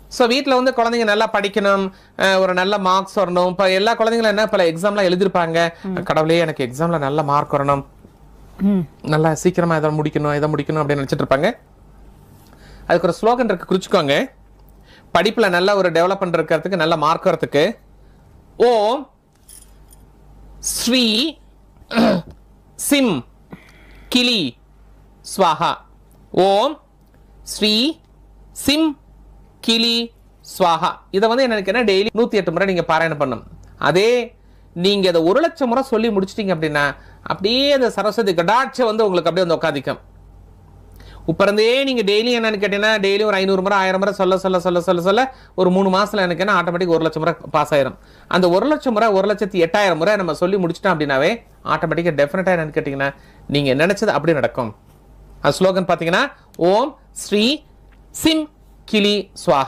so வீட்டில் வந்து குழந்தைங்க நல்லா படிக்கணும் அஹ் ஒரு நல்ல மார்க்ஸ் வரணும் இப்போ எல்லா குழந்தைங்களும் என்ன பல எக்ஸாம்லாம் எழுதிருப்பாங்க கடவுளே எனக்கு எக்ஸாமில் நல்ல மார்க் வரணும் ம் நல்லா சீக்கிரமா இதை முடிக்கணும் இதை முடிக்கணும் அப்படின்னு நினைச்சிட்டு இருப்பாங்க அதுக்கு ஒரு ஸ்லோகன் இருக்கு குறிச்சுக்கோங்க படிப்புல நல்ல ஒரு டெவலப்மெண்ட் இருக்கிறதுக்கு நல்ல மார்க் வரதுக்கு ஓம் ஸ்ரீ சிம் கிளி ஸ்வாஹா ஓம் ஸ்ரீ சிம் கிளி ஸ்வாஹா இதை வந்து எனக்கு என்ன டெய்லி நூத்தி எட்டு முறை நீங்க பாராயணம் பண்ணும் அதே நீங்க அதை ஒரு லட்சம் முறை சொல்லி முடிச்சிட்டீங்க அப்படின்னா அப்படியே அந்த சரஸ்வதி கடாட்சம் வந்து உங்களுக்கு அப்படியே வந்து உட்காதிக்கும் இப்ப இருந்தே நீங்க டெய்லி என்னன்னு கேட்டீங்கன்னா டெய்லி ஒரு ஐநூறு முறை ஆயிரம் முறை சொல்ல சொல்ல சொல்ல சொல்ல சொல்ல ஒரு மூணு மாசத்துல எனக்கு என்ன ஆட்டோமேட்டிக் ஒரு லட்சம் முறை பாஸ் ஆயிரும் அந்த ஒரு லட்சம் முறை ஒரு லட்சத்தி எட்டாயிரம் முறை நம்ம சொல்லி முடிச்சிட்டோம் அப்படின்னாவே ஆட்டோமேட்டிக்கா டெஃபினட்டா என்னன்னு கேட்டீங்கன்னா நீங்க நினைச்சது அப்படி நடக்கும் அது ஸ்லோகன் பாத்தீங்கன்னா ஓம் ஸ்ரீ சிம் கிளி ஸ்வா